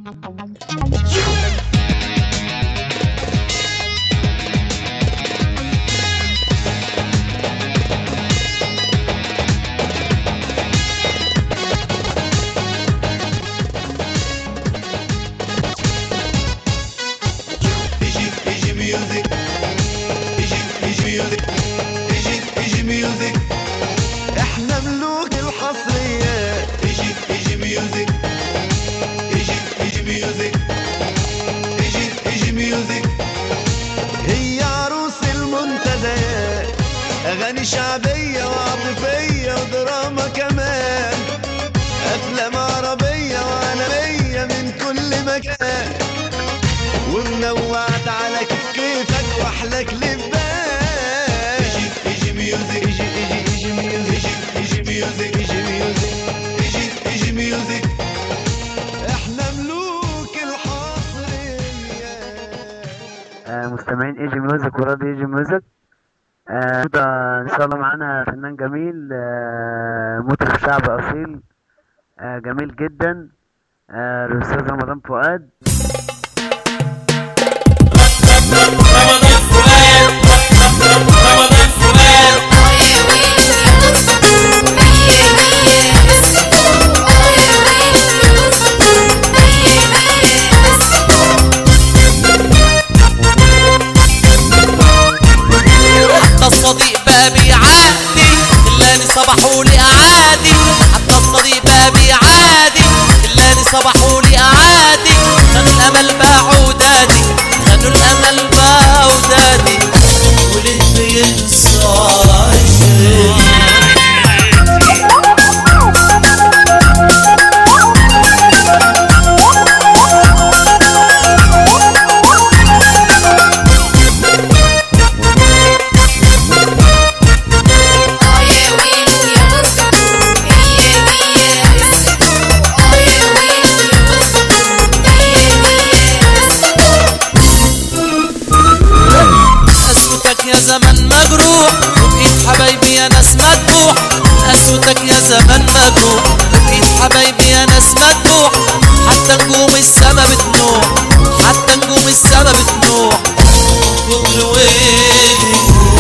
Digi, Digi Music. Digi, Digi Music. Digi, Digi Music. احنا ملوك الحصريات Digi, Digi Music. Digi, Digi Music. Digi, Digi Music. هي عروس المنتديات اغاني شعبية وعاطفية ودراما كمان افلام عربية وعالمية من كل مكان ومنوعت على كيف كيفك واحلى كليبات ايجي ايجي ميوزك ايجي ايجي ايجي ميوزك ايجي ميوزك ايجي ميوزك ايجي ايجي ميوزك احنا ملوك الحصرية آه، مستمعين ايجي ميوزك وراديو ايجي ميوزك آه، النهارده ان شاء الله معانا فنان جميل آه، مطرب شعب اصيل آه، جميل جدا آه، الاستاذ رمضان فؤاد رمضان فؤاد رمضان فؤاد حتى الصديق بقى بيعادي اللي صبحوا لي اعادي حتى الصديق بقى بيعادي اللي صبحوا لي اعادي خانوا الامل بعودادي خانوا الامل بعودادي وليه بينسى عشرتي قسوتك يا زمن مجروح وبقيت حبايبي يا ناس مذبوح قسوتك يا زمن مجروح وبقيت حبايبي يا ناس مذبوح حتى نجوم السما بتنوح حتى نجوم السما بتنوح كتر ويلي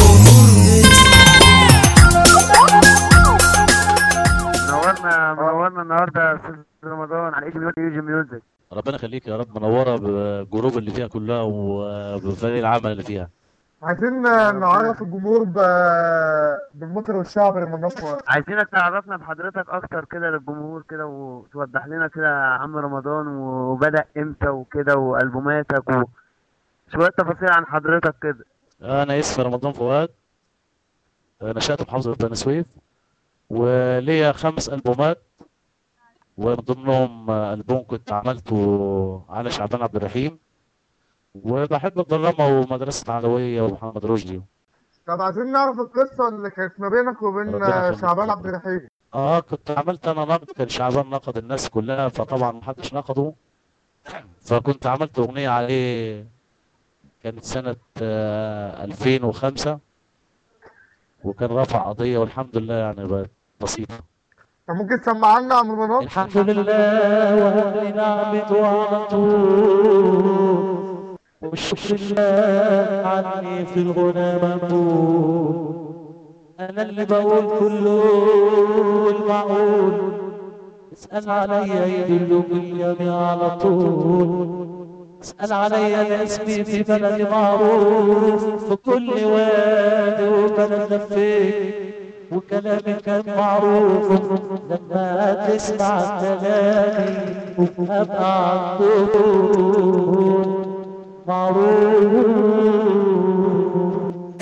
منورنا منورنا النهارده يا استاذ رمضان على ايجي ميوزك ايجي ميوزك ربنا يخليك يا رب منوره بالجروب اللي فيها كلها وبفريق العمل اللي فيها عايزين نعرف الجمهور ب- بالمطر والشعب رمضان فؤاد عايزينك تعرفنا بحضرتك اكتر كده للجمهور كده وتوضح لنا كده عم رمضان وبدأ امتى وكده والبوماتك وشوية تفاصيل عن حضرتك كده انا اسمي رمضان فؤاد نشأت محافظة بني سويف وليا خمس ألبومات ومن ضمنهم ألبوم كنت عملته على شعبان عبد الرحيم وبحب الدراما ومدرسة علوية ومحمد رشدي طب عايزين نعرف القصة اللي كانت ما بينك وبين ربنا يخليك. شعبان عبد الرحيم اه كنت عملت انا نقد كان شعبان نقد الناس كلها فطبعا محدش نقده فكنت عملت اغنية عليه كانت سنة آه 2005 وكان رفع قضية والحمد لله يعني بقت بسيطة طب ممكن تسمعنا عن رمضان الحمد لله وهل نعمته على طول والشكر لله عني في الغنى مقبول انا اللي بقول كله المعقول اسأل عليا يدلوك الجميع على طول اسأل عليا أنا اسمي في بلدي معروف في كل وادي وبلد لفيت وكلامي كان معروف لما تسمع كلامي ابقى على طول معروف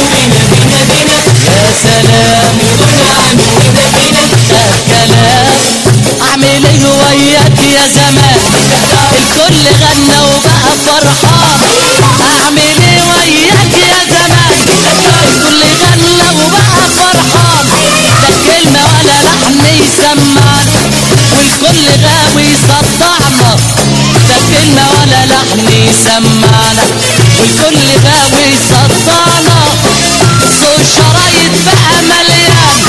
يا سلام ده كلام اعمل ايه وياك يا زمان الكل غنى وبقى فرحان اعمل ايه وياك يا زمان الكل غنى وبقى فرحان لا كلمة ولا لحن يسمعنا والكل غاوي صدعنا لا كلمة ولا لحن يسمعنا والكل غاوي صدعنا سوق الشرايط بقى مليان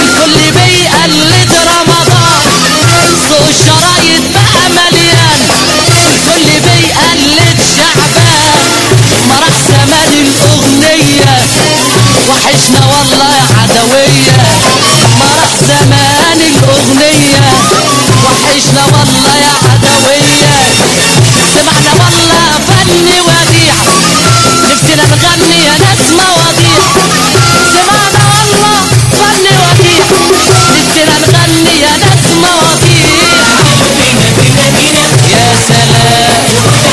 والكل بيقلد رمضان سوق الشرايط بقى مليان العدوية ما راح زمان الأغنية وحشنا والله يا عدوية سمعنا والله فن وديع نفسنا نغني يا ناس مواضيع سمعنا والله فن وديع نفسنا نغني يا ناس مواضيع يا سلام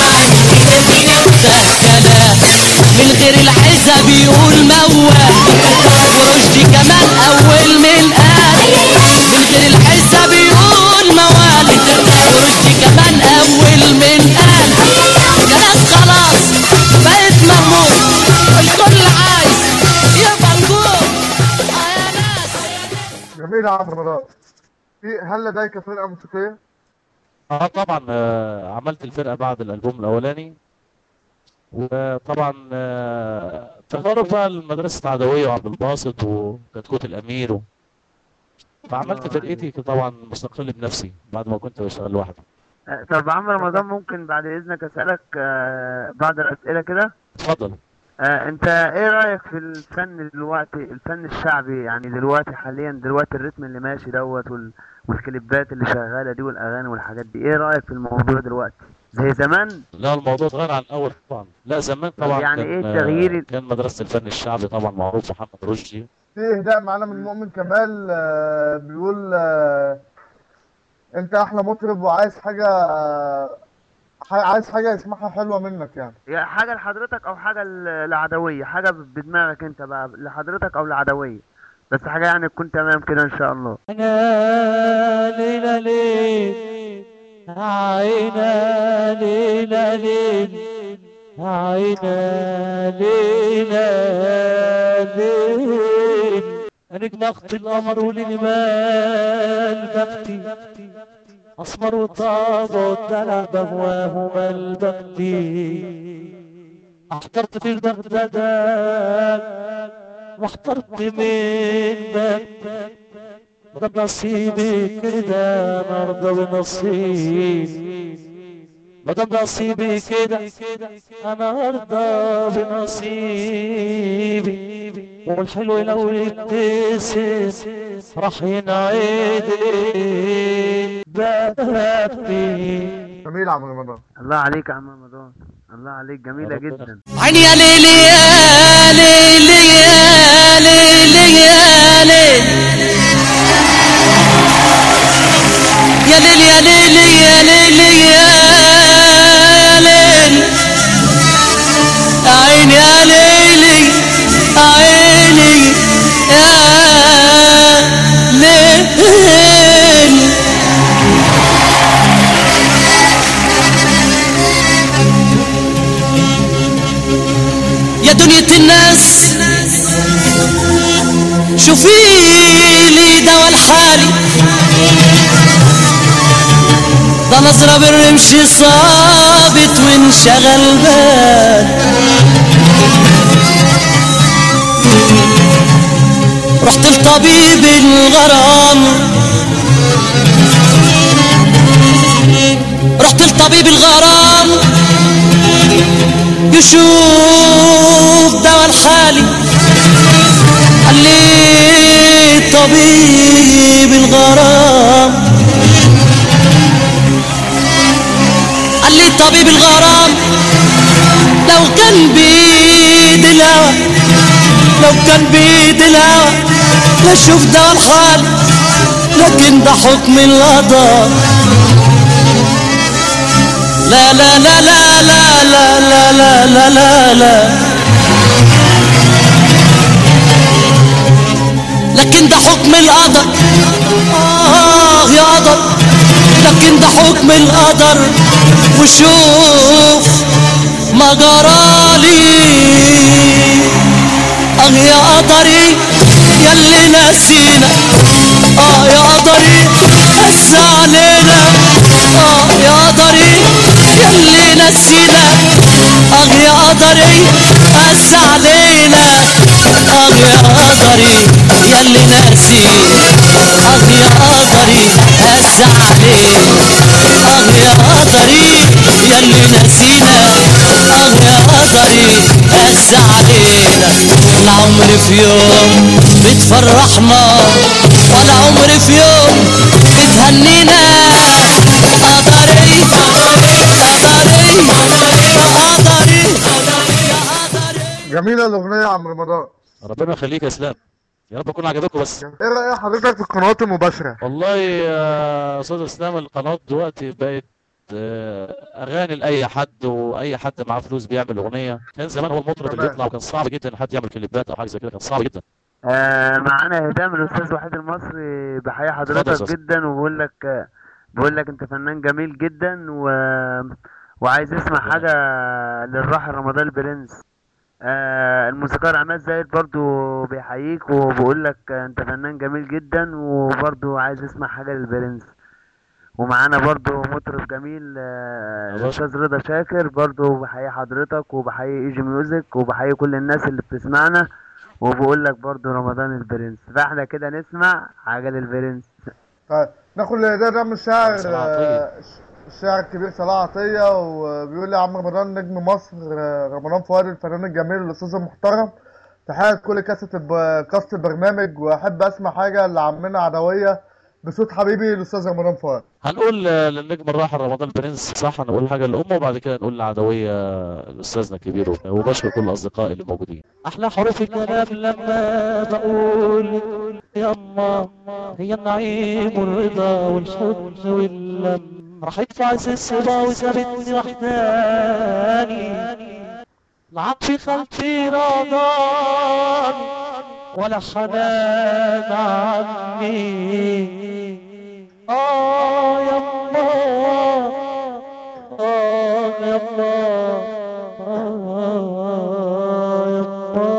ده كلام من غير العزب يقول موال ورشدي كمان اول من قال من غير العزب يقول موال ورشدي كمان اول من قال يا ناس خلاص بقيت مهموم الكل عايز يبقى نجوم آه يا ناس جميل يا عم رمضان في هل لديك فرقة موسيقية؟ اه طبعا آه، عملت الفرقة بعد الألبوم الأولاني وطبعا آه، تجارب بقى المدرسة عدوية وعبد الباسط وكتكوت الأمير و... فعملت فرقتي طبعا مستقل بنفسي بعد ما كنت بشتغل لوحدي آه، طب عم رمضان ممكن بعد اذنك اسالك آه، بعض الاسئله كده اتفضل آه، انت ايه رايك في الفن دلوقتي الفن الشعبي يعني دلوقتي حاليا دلوقتي الريتم اللي ماشي دوت وال... والكليبات اللي شغاله دي والاغاني والحاجات دي ايه رايك في الموضوع دلوقتي زي زمان لا الموضوع اتغير عن الأول طبعا لا زمان طبعا يعني كان إيه آه، التغيير ال- كان مدرسة الفن الشعبي طبعا معروف محمد رشدي في إهداء معانا من مؤمن كمال آه، بيقول آه، أنت أحلى مطرب وعايز حاجة آه، ح- عايز حاجة يسمعها حلوة منك يعني يا حاجه لحضرتك او حاجه ل- لعدويه حاجه بدماغك انت بقى لحضرتك او لعدويه بس حاجه يعني تكون تمام كده ان شاء الله أنا ليلة ليل عينا ليلة ليل عينا ليلة ليل نجم أخت القمر وللمال بختي أسمر وطاب والدلع بهواهما البختي احترت في البغداد واحترت من بك ده نصيبي كده انا ارضى بنصيبي ما دام نصيبي كده انا ارضى بنصيبي والحلو لو يبتسم راح ينعدل بختي جميل يا عم رمضان الله عليك يا عم رمضان الله عليك جميله ربنا جدا عيني يا ليلي يا ليلي يا ليلي يا ليلي يا ليلي يا ليلي يا ليلي يا ليلي عيني يا ليلي عيني يا ليلي يا دنيا الناس شوفي لي دوا الحالي ده نظرة بالرمش صابت وانشغل بال رحت لطبيب الغرام رحت لطبيب الغرام يشوف دوا الحالي قال لي طبيب الغرام قال لي طبيب الغرام لو كان بيد الهوى لو كان بيد الهوى لا شوف دوا الحالي لكن ده حكم القضاء لا لا لا لا لا لا لا لا لا لا لا لكن ده حكم القدر آه يا قدر لكن ده حكم القدر وشوف ما جرالي اه يا قدري ياللي ناسينا اه يا قدري بس علينا اه يا قدري ياللي نسينا اه يا قدري بس علينا اه يا قدري ياللي ناسينا اه يا قدري بس علينا اه يا قدري ياللي نسينا اه يا قدري بس علينا طلع عمري في يوم بتفرحنا ولا عمري في يوم بتهنينا قدري قدري قدري جميلة الأغنية يا عم رمضان ربنا يخليك يا اسلام يا رب اكون عجبكم بس ايه رأي حضرتك في القنوات المباشرة؟ والله يا استاذ اسلام القناه دلوقتي بقت آه، اغاني لاي حد واي حد معاه فلوس بيعمل اغنيه كان زمان هو المطرب اللي تمام. يطلع وكان صعب جدا حد يعمل كليبات او حاجه زي كده كان صعب جدا آه معانا هدام الاستاذ وحيد المصري بحيي اتفضل يا حضرتك أستاذ. جدا وبقول لك آه، بقول لك انت فنان جميل جدا و... وعايز اسمع حاجه للراحل رمضان البرنس آه الموسيقار عماد زايد برضو بيحييك وبقول لك آه، انت فنان جميل جدا وبرضو عايز اسمع حاجه للبرنس ومعانا برضو مطرب جميل آه، الله. الاستاذ رضا شاكر برضو بحيي حضرتك وبحيي ايجي ميوزك وبحيي كل الناس اللي بتسمعنا وبقول لك برضو رمضان البرنس فاحنا كده نسمع حاجه للبرنس طيب ناخد ده ده من الشاعر صلاح عطية. آه، الشاعر الكبير صلاح عطية وبيقول لي يا عم رمضان نجم مصر آه، رمضان فؤاد الفنان الجميل الأستاذ المحترم تحية كل كاسة الب- كاست البرنامج وأحب أسمع حاجة لعمنا عدوية بصوت حبيبي الأستاذ رمضان فؤاد هنقول آه، للنجم الراحل رمضان البرنس صح هنقول حاجه لامه وبعد كده نقول العدويه لاستاذنا الكبير وبشكر كل الاصدقاء اللي موجودين احلى حروف الكلام لما بقول يا الله هي النعيم والرضا والحزن واللم راحت في عز الصبا وسابتني وحداني العطف خلفي رضان ولا حنان عني آه يا الله آه يا الله آه يا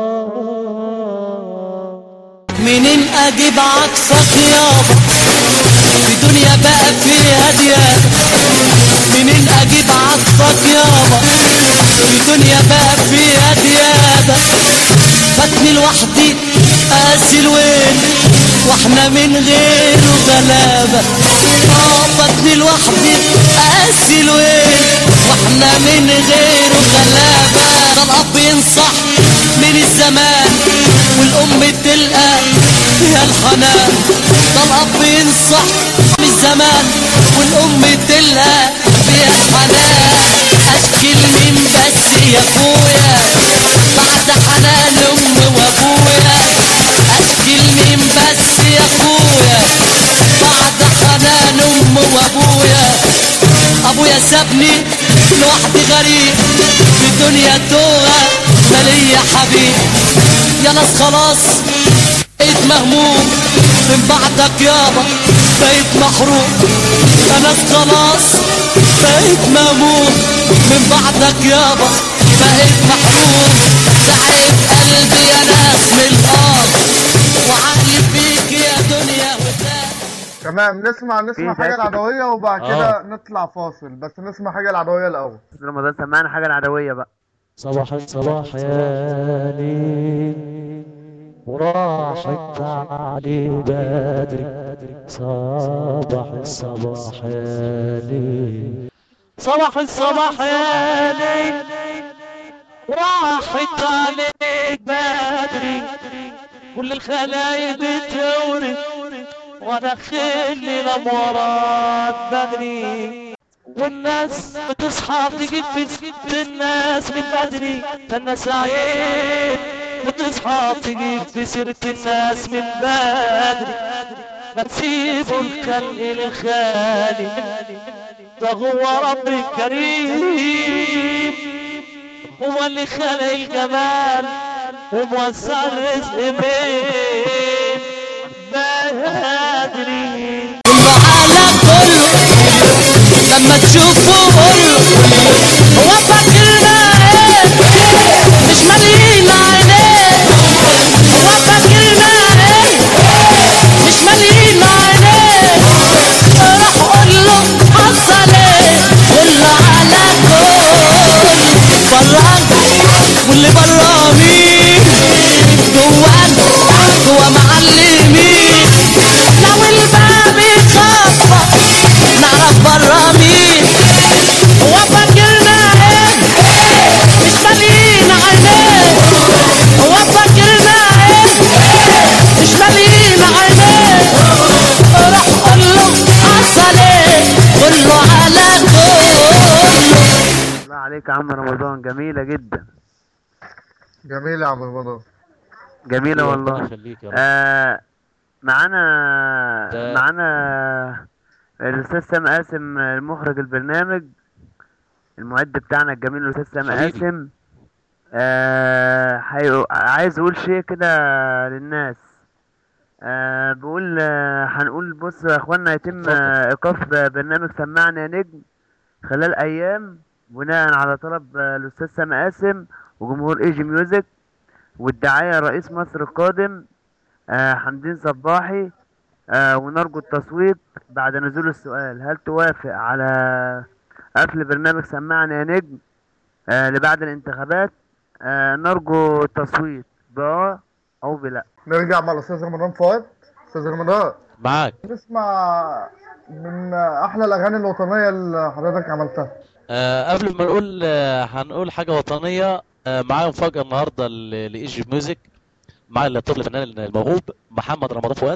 الله منين اجيب عطفك يابا في دنيا بقى فيها ديابة منين اجيب عطفك يابا في دنيا بقى فيها ديابة فاتني لوحدي قاسي الويل واحنا من غيره غلابة اه فاتني لوحدي قاسي الويل واحنا من غيره غلابة ده الاب ينصح من الزمان والام تلقى فيها الحنان ده الاب ينصح من الزمان والام تلقى فيها الحنان اشكي لمين بس يا اخويا بعد حنان امي وابويا اشكي لمين بس يا اخويا بعد حنان امي وابويا ابويا سابني لوحدي غريب في دنيا توها مالية حبيب يا ناس خلاص بقيت مهموم من بعدك يابا بقيت محروم يا ناس خلاص بقيت مهموم من بعدك يابا بقيت محروم تعب قلبي يا ناس من الارض وعقلي فيك يا دنيا وتاني تمام نسمع نسمع في حاجة حتة- العدوية وبعد كده آه. نطلع فاصل بس نسمع حاجة العدوية الأول رمضان سمعنا حاجه العدويه بقى صباح الصباح يا ليل وراحت علي بدري صباح الصباح يا ليل صباح الصباح يا ليل راحت عليك بدري كل الخلايق بتورد وانا خلي الامورات بدري والناس بتصحى تجيب في ست الناس من بدري فالناس عيب بتصحى تجيب في سيرة الناس من بدري ما تسيبوا الخلق لخالق ده هو رب الكريم هو اللي خلق الجمال وموسع الرزق بين بدري العالم كله لما تشوفه قوله هو فاكرنا ايه مش مالين عينيه هو فاكرنا ايه مش مالين عينيه راح قول له حصل ايه كل على كل براك واللي برا مين جواك جوا معلمين لو الباب يخبط نعرف برا مين هو فاكرنا ايه مش مالين عينيه هو فاكرنا عليك يا عم رمضان جميلة جدا جميل يا عم رمضان جميلة ربنا والله يخليك يا رب آه معانا ده- معانا الأستاذ سامي قاسم المخرج البرنامج المعد بتاعنا الجميل الأستاذ سامي حبيبي. قاسم آه حي... عايز أقول شيء كده للناس آه بقول آه هنقول بص يا اخوانا يتم اتفضل. آه، ايقاف برنامج سمعنا يا نجم خلال ايام بناء على طلب آه، الاستاذ سامي قاسم وجمهور ايجي ميوزك والداعية رئيس مصر القادم آه حمدين صباحي آه ونرجو التصويت بعد نزول السؤال هل توافق على قفل برنامج سمعنا يا نجم آه لبعد الانتخابات آه نرجو التصويت بآه أو بلا نرجع مع الاستاذ رمضان فؤاد استاذ رمضان معاك نسمع من احلى الاغاني الوطنيه اللي حضرتك عملتها آه قبل ما نقول آه هنقول حاجة وطنية آه معايا مفاجأة النهاردة ل- لإيجي ميوزك معايا الطفل الفنان الموهوب محمد رمضان فؤاد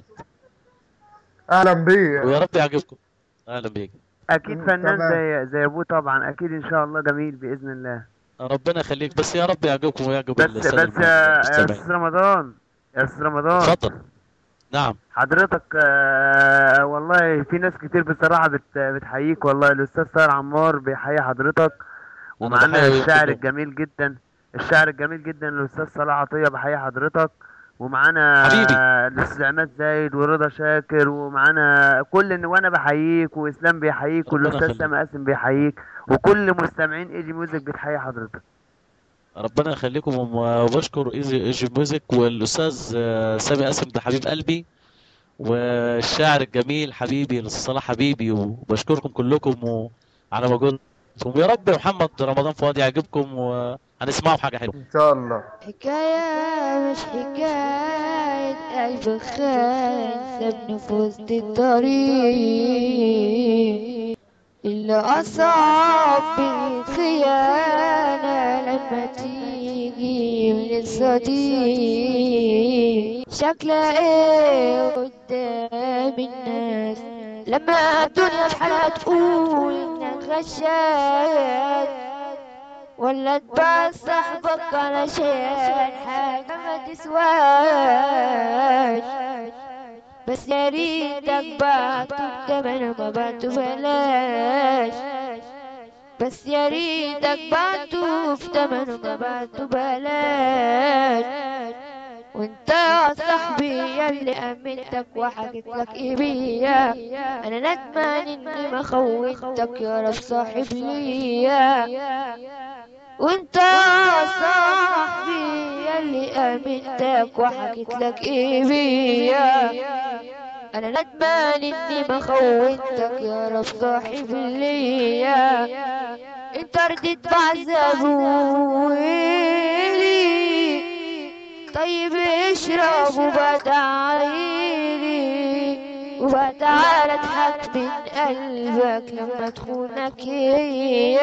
اهلا بيه ويا رب يعجبكم أهلا بيك أكيد مم، فنان تمام. زي زي أبوه طبعا أكيد إن شاء الله جميل بإذن الله ربنا يخليك بس يا رب يعجبكم ويعجب بس السادة بس يا يا المستمعين أستاذ رمضان يا أستاذ رمضان اتفضل نعم حضرتك آه والله في ناس كتير بصراحة بت بتحييك والله الأستاذ طاهر عمار بيحيي حضرتك ومعانا بحيي الشاعر كلهم. الجميل جدا الشاعر الجميل جدا الأستاذ صلاح عطية بحيي حضرتك ومعانا حبيبي. الأستاذ عماد زايد ورضا شاكر ومعانا كل إن وأنا بحييك وإسلام بيحييك ربنا والأستاذ يخليك. سامي قاسم بيحييك وكل مستمعين ايجي ميوزك بتحيي حضرتك ربنا يخليكم وبشكر ايجي ايجي ميوزك والاستاذ آه، سامي قاسم ده حبيب قلبي والشاعر الجميل حبيبي الاستاذ صلاح حبيبي وبشكركم كلكم و- على وجودكم يا رب يا محمد رمضان فؤاد يعجبكم وهنسمعوا حاجه حلوه ان شاء الله حكاية مش حكاية قلب خان سابني في وسط الطريق اللي أصعب بالخيانة لما تيجي من الصديق شكلها ايه قدام الناس لما الدنيا في حالها تقول انك غشاش ولا تبع صاحبك علشان حاجة ما تسواش بس يا ريتك بعته بتمن ما بعته بلاش بس يا ريتك بعته بتمن ما بعته بلاش وانت يا صاحبي يا اللي امنتك وحكيت لك ايه بيا انا ندمان اني ما خونتك يا رب صاحب ليا وانت يا صاحبي يا اللي امنتك وحكيت لك ايه بيا انا ندمان اني ما خونتك يا رب صاحب ليا انت رديت بعذاب ويلي طيب اشرب وبدعيلي وبتعالى اضحك من قلبك لما تخونك هي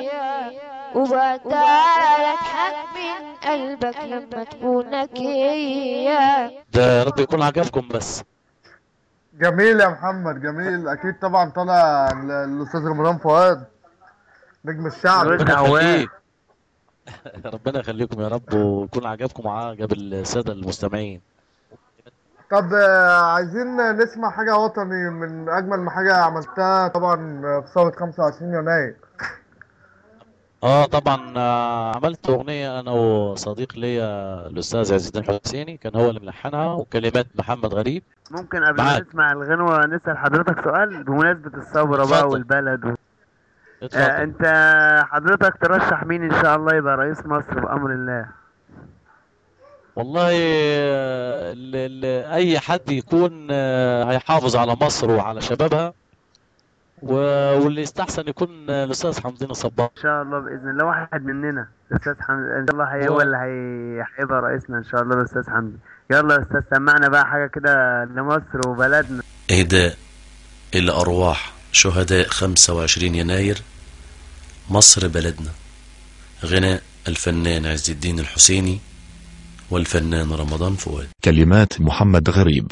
وبتعالى اضحك من قلبك لما تخونك هي ده يا رب يكون عجبكم بس جميل يا محمد جميل اكيد طبعا طالع ال- الاستاذ رمضان فؤاد نجم الشعب الواد ربنا عواد. يخليك ربنا يخليكم يا رب ويكون عجبكم وعجب الساده المستمعين طب آه، عايزين نسمع حاجة وطني من أجمل ما حاجة عملتها طبعا في ثورة 25 يناير اه طبعا آه، عملت اغنيه انا وصديق ليا الاستاذ عز الدين حسيني كان هو اللي ملحنها وكلمات محمد غريب ممكن قبل ما معاك. نسمع الغنوة نسأل حضرتك سؤال بمناسبة الثورة بقى اتفضل. والبلد و... آه اتفضل انت حضرتك ترشح مين ان شاء الله يبقى رئيس مصر بأمر الله والله آه، ال- ال- اي حد يكون آه، هيحافظ على مصر وعلى شبابها و- واللي يستحسن يكون آه، الاستاذ حمدين الصباح ان شاء الله باذن الله واحد مننا الاستاذ حمدي ان شاء الله هي هو- هو اللي هي- هيبقى رئيسنا ان شاء الله الاستاذ حمدي يلا يا استاذ سمعنا بقى حاجه كده لمصر وبلدنا إهداء إلى أرواح شهداء 25 يناير مصر بلدنا غناء الفنان عز الدين الحسيني والفنان رمضان فؤاد كلمات محمد غريب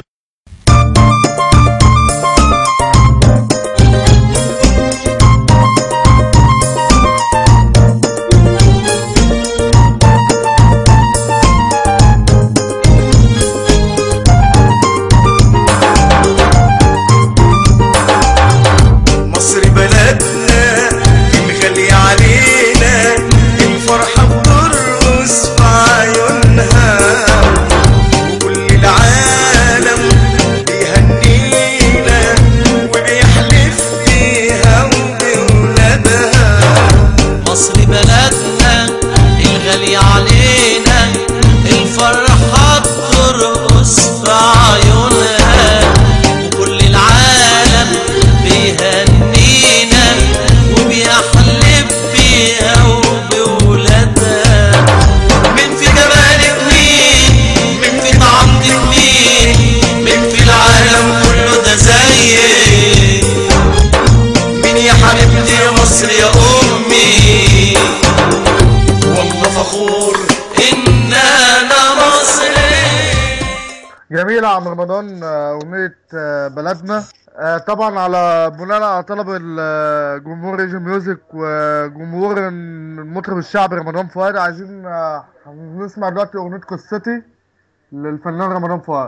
بيها وبولادها من في جمالك مين من في طعمتك مين من في العالم كله ده زيك مين يا حبيبتي يا مصر يا امي والله فخور ان انا مصري جميل يا عم رمضان آه، أغنية آه، بلدنا آه، طبعا على بناء على طلب الجمهور ريجي ميوزك وجمهور المطرب الشعبي رمضان فؤاد عايزين آه، نسمع دلوقتي أغنية قصتي للفنان رمضان فؤاد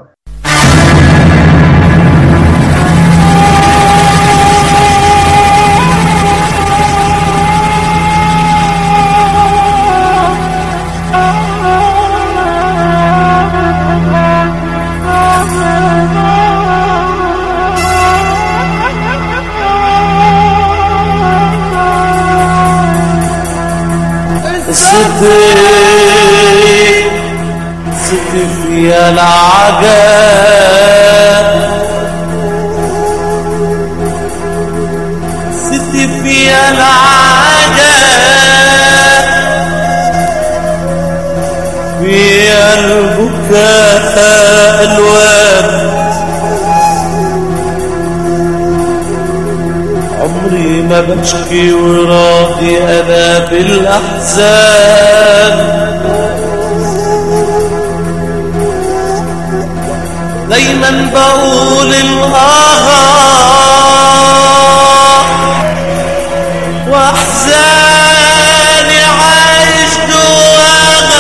ستي ستي فيها العجب ستي فيها العجب فيها البكاء الوان عمري ما بشكي وراضي انا بالاحزان دايما بقول الاه واحزاني عايش جواها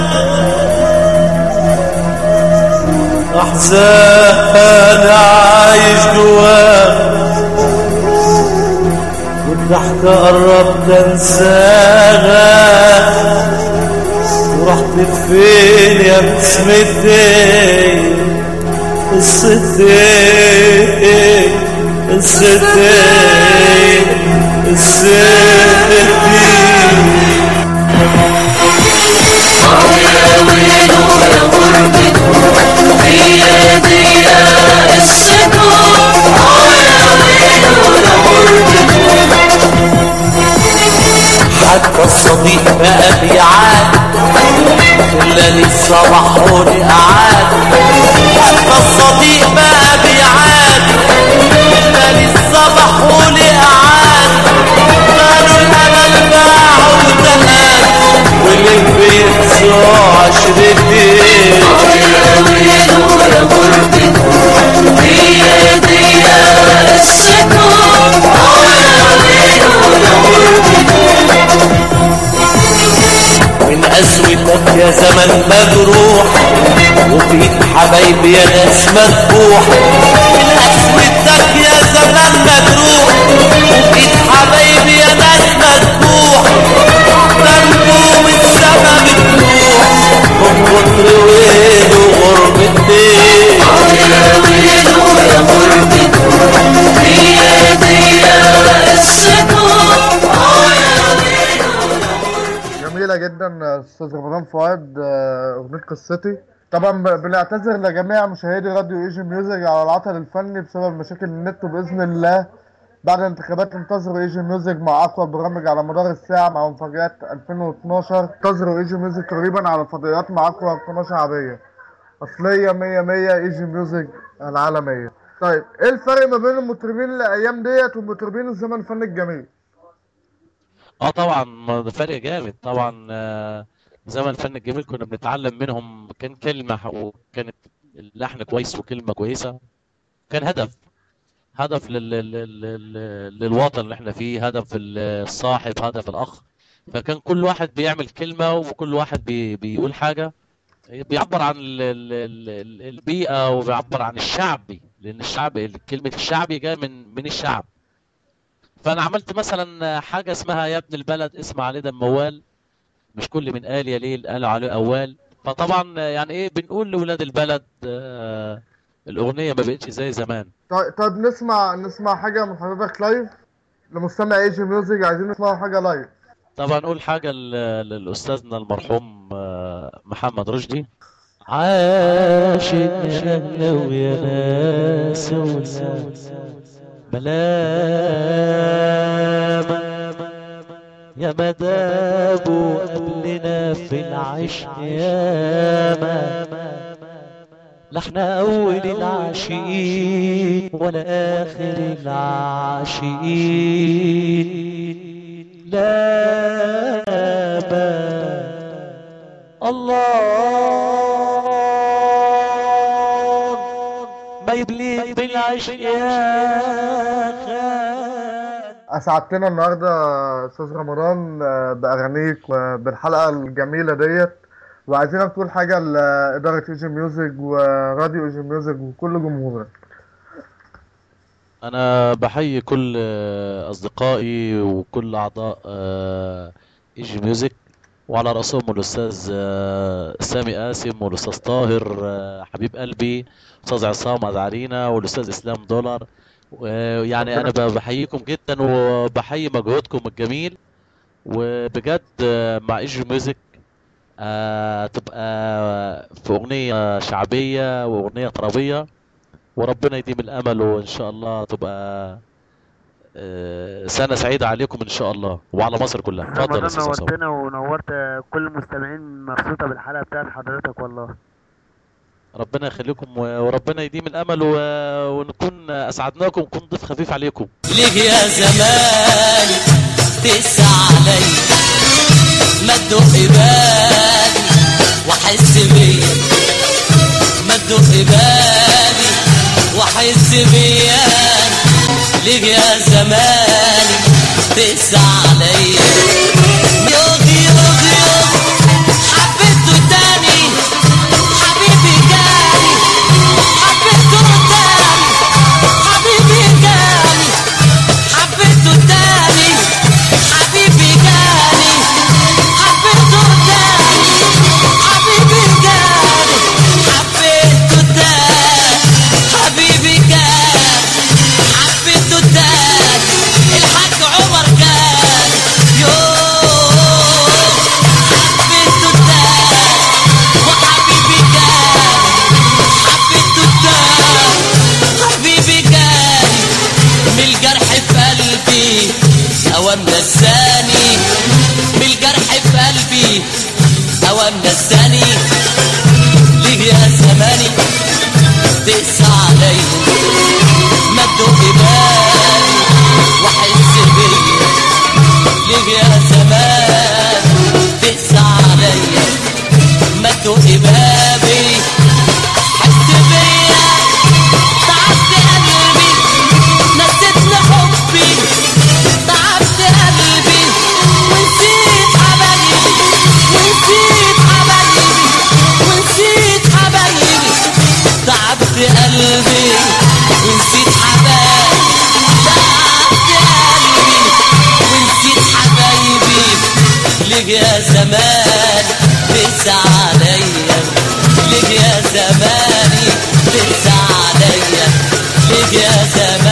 احزاني عايش جواها والضحكة قربت انساها ورحت فين يا بسمتي قصتي قصتي قصتي حتى الصديق بقى بيعاد إلا للصباحوني قعاد حتى الصديق بقى بيعاد إلا للصباحوني قعاد قالوا الأمل باع وتهان واللي بينسوا عشرتي من قسوتك يا زمن مجروح وفي حبايبي يا ناس مذبوح من قسوتك يا زمن مجروح وفي حبايبي يا ناس مذبوح ده نجوم السما بتروح من كتر ويل وغربتي جميلة جدا أستاذ رمضان فؤاد آه، أغنية قصتي طبعا ب- بنعتذر لجميع مشاهدي راديو ايجي ميوزك على العطل الفني بسبب مشاكل النت وبإذن الله بعد الانتخابات انتظروا ايجي ميوزك مع أقوى برامج على مدار الساعة مع مفاجآت 2012 انتظروا ايجي ميوزك قريبا على الفضائيات مع أقوى قناة شعبية أصلية 100 100 ايجي ميوزك العالمية طيب ايه الفرق ما بين المطربين الأيام ديت ومطربين الزمن الفني الجميل؟ اه طبعا ما ده فرق جامد طبعا آه، زمن الفن الجميل كنا بنتعلم منهم كان كلمة وكانت اللحن كويس وكلمة كويسة كان هدف هدف لل... لل... لل... للوطن اللي احنا فيه هدف الصاحب هدف الأخ فكان كل واحد بيعمل كلمة وكل واحد بي... بيقول حاجة بيعبر عن ال... ال... ال... البيئة وبيعبر عن الشعبي لأن الشعب كلمة الشعبي جاية من من الشعب فانا عملت مثلا حاجه اسمها يا ابن البلد اسمع عليه ده موال مش كل من قال يا ليل قالوا عليه اوال فطبعا يعني ايه بنقول لاولاد البلد آه الاغنيه ما بقتش زي زمان طيب طيب نسمع نسمع حاجة من حضرتك لايف لمستمع ايجي ميوزك عايزين نسمع حاجة لايف طبعا نقول حاجه ل- للاستاذنا المرحوم آه، محمد رشدي عاشق شلو يا ناس ولا بلا يا مدابو قبلنا في العشق ياما لا احنا اول العاشقين ولا اخر العاشقين لا ما الله ما يبليك بالعشق يا خال اسعدتنا النهارده استاذ رمضان آه، باغانيك وبالحلقه الجميله ديت وعايزينك تقول حاجه لاداره ايجي ميوزك وراديو ايجي ميوزك وكل جمهورك انا بحيي كل آه، اصدقائي وكل اعضاء آه، ايجي ميوزك وعلى راسهم الاستاذ آه، سامي قاسم والاستاذ طاهر آه، حبيب قلبي استاذ عصام عزعرينا والاستاذ اسلام دولار ويعني انا ب- بحييكم جدا وبحيي مجهودكم الجميل وبجد آه، مع ايجي ميوزك آه، تبقى في اغنيه شعبيه واغنيه طربيه وربنا يديم الامل وان شاء الله تبقى آه، سنه سعيده عليكم ان شاء الله وعلى مصر كلها اتفضل يا رمضان استاذ عصام نورتنا ونورت كل المستمعين مبسوطة بالحلقة بتاعت حضرتك والله ربنا يخليكم و- وربنا يديم الامل و- ونكون اسعدناكم ونكون ضيف خفيف عليكم ليه يا زمان تقسى علي ما تدق بالي واحس بيا ما تدق بالي واحس بيا ليه يا زمان تقسى علي يوغي يوغي يوغي حبيته تاني حبيبي جاني حبيته تاني حبيبي جاني حبيته تاني حبيبي جاني حبيته تاني حبيبي جاني حبيته تاني حبيبي جاني حبيته تاني الحاج عمر جاني يوه حبيته تاني وحبيبي جاني حبيته تاني حبيبي جاني من الجرح في قلبي اوام نساني من الجرح في قلبي اوام نساني ليه يا زماني تقسى علي ما تدق بالي واحس بيا ليه يا زمان تقسى عليا ما تدق بابي حس بيا تعبت قلبي نسيتني حبي تعبت قلبي ونسيت حبايبي ونسيت حبايبي ونسيت حبايبي تعبت قلبي ونسيت حبايبي تعبت قلبي ونسيت حبايبي ليه يا زمان تقسى عليا ليه يا زماني تقسى عليا ليه يا زمان